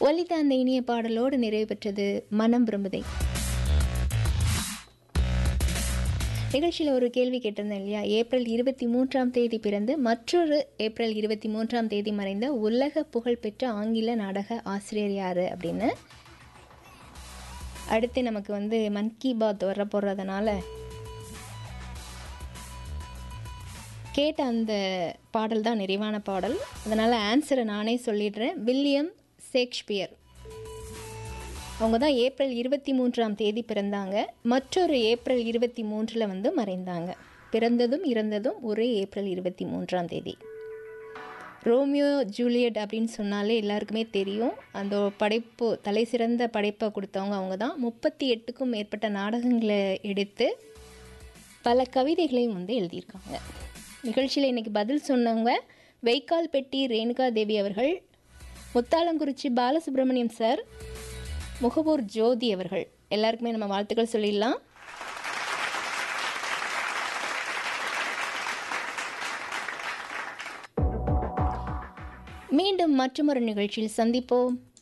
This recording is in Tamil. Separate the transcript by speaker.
Speaker 1: ஒலித்த அந்த இனிய பாடலோடு நிறைவு பெற்றது மனம் விரும்புதை நிகழ்ச்சியில் ஒரு கேள்வி கேட்டிருந்தேன் இல்லையா ஏப்ரல் இருபத்தி மூன்றாம் தேதி பிறந்து மற்றொரு ஏப்ரல் இருபத்தி மூன்றாம் தேதி மறைந்த உலக புகழ்பெற்ற ஆங்கில நாடக ஆசிரியர் யார் அப்படின்னு அடுத்து நமக்கு வந்து மன் கி பாத் வர போகிறதுனால கேட்ட அந்த பாடல் தான் நிறைவான பாடல் அதனால் ஆன்சரை நானே சொல்லிடுறேன் வில்லியம் ஷேக்ஸ்பியர் அவங்க தான் ஏப்ரல் இருபத்தி மூன்றாம் தேதி பிறந்தாங்க மற்றொரு ஏப்ரல் இருபத்தி மூன்றில் வந்து மறைந்தாங்க பிறந்ததும் இறந்ததும் ஒரே ஏப்ரல் இருபத்தி மூன்றாம் தேதி ரோமியோ ஜூலியட் அப்படின்னு சொன்னாலே எல்லாருக்குமே தெரியும் அந்த படைப்பு தலை சிறந்த படைப்பை கொடுத்தவங்க அவங்க தான் முப்பத்தி எட்டுக்கும் மேற்பட்ட நாடகங்களை எடுத்து பல கவிதைகளையும் வந்து எழுதியிருக்காங்க நிகழ்ச்சியில் இன்றைக்கி பதில் சொன்னவங்க வைக்கால் பெட்டி ரேணுகா தேவி அவர்கள் முத்தாலங்குறிச்சி பாலசுப்ரமணியம் சார் முகபூர் ஜோதி அவர்கள் எல்லாருக்குமே நம்ம வாழ்த்துக்கள் சொல்லிடலாம் மீண்டும் மற்றொரு நிகழ்ச்சியில் சந்திப்போம்